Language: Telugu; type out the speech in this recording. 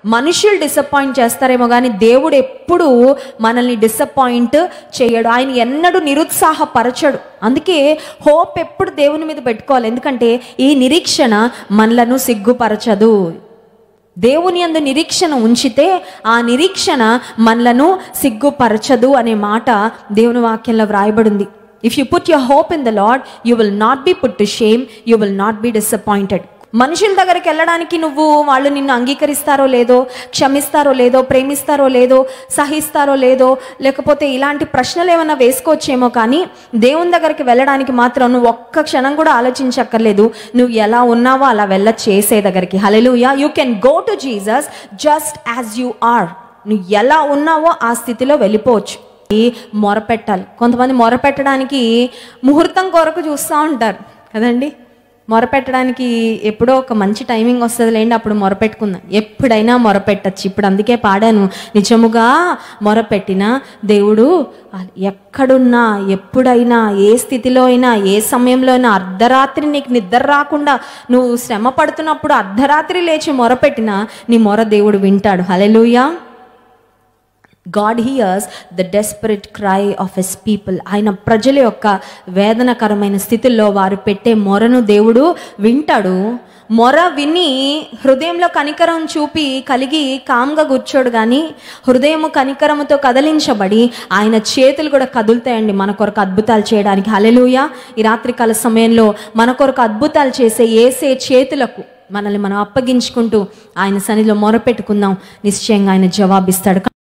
మనుషులు డిసప్పాయింట్ చేస్తారేమో కానీ దేవుడు ఎప్పుడు మనల్ని డిసప్పాయింట్ చేయడు ఆయన ఎన్నడూ నిరుత్సాహపరచడు అందుకే హోప్ ఎప్పుడు దేవుని మీద పెట్టుకోవాలి ఎందుకంటే ఈ నిరీక్షణ మనలను సిగ్గుపరచదు దేవుని అందు నిరీక్షణ ఉంచితే ఆ నిరీక్షణ మనలను సిగ్గుపరచదు అనే మాట దేవుని వాక్యంలో వ్రాయబడింది if you put your hope in the lord you will not be put to shame you will not be disappointed మనుషుల దగ్గరికి వెళ్ళడానికి నువ్వు వాళ్ళు నిన్ను అంగీకరిస్తారో లేదో క్షమిస్తారో లేదో ప్రేమిస్తారో లేదో సహిస్తారో లేదో లేకపోతే ఇలాంటి ప్రశ్నలు ఏమైనా వేసుకోవచ్చేమో కానీ దేవుని దగ్గరికి వెళ్ళడానికి మాత్రం నువ్వు ఒక్క క్షణం కూడా ఆలోచించక్కర్లేదు నువ్వు ఎలా ఉన్నావో అలా వెళ్ళ చేసే దగ్గరికి hallelujah you can go to Jesus just as you are నువ్వు ఎలా ఉన్నావో ఆ స్థితిలో వెళ్ళిపోవచ్చు ఈ మొరపెట్టాలి కొంతమంది మొరపెట్టడానికి ముహూర్తం కొరకు చూస్తూ ఉంటారు కదండి మొరపెట్టడానికి ఎప్పుడో ఒక మంచి టైమింగ్ వస్తుంది లేండి అప్పుడు మొరపెట్టుకుందాం ఎప్పుడైనా మొరపెట్టచ్చు ఇప్పుడు అందుకే పాడాను నిజముగా మొరపెట్టిన దేవుడు ఎక్కడున్నా ఎప్పుడైనా ఏ స్థితిలో అయినా ఏ సమయంలో అయినా అర్ధరాత్రి నీకు నిద్ర రాకుండా నువ్వు శ్రమ పడుతున్నప్పుడు అర్ధరాత్రి లేచి మొరపెట్టినా నీ మొర దేవుడు వింటాడు hallelujah God hears the desperate cry of his people ఆయన ప్రజల యొక్క వేదనకరమైన స్థితిలో వారు పెట్టే మొరను దేవుడు వింటాడు మొర విని హృదయంలో కనికరం చూపి కలిగి కామ్గా కూర్చోడు కానీ హృదయము కనికరముతో కదిలించబడి ఆయన చేతులు కూడా కదులుతాయండి మన కొరకు అద్భుతాలు చేయడానికి హలెలుయ ఈ రాత్రికాల సమయంలో మన కొరకు అద్భుతాలు చేసే ఏసే చేతులకు మనల్ని మనం అప్పగించుకుంటూ ఆయన సన్నిధిలో మొరపెట్టుకుందాం నిశ్చయంగా ఆయన జవాబిస్తాడు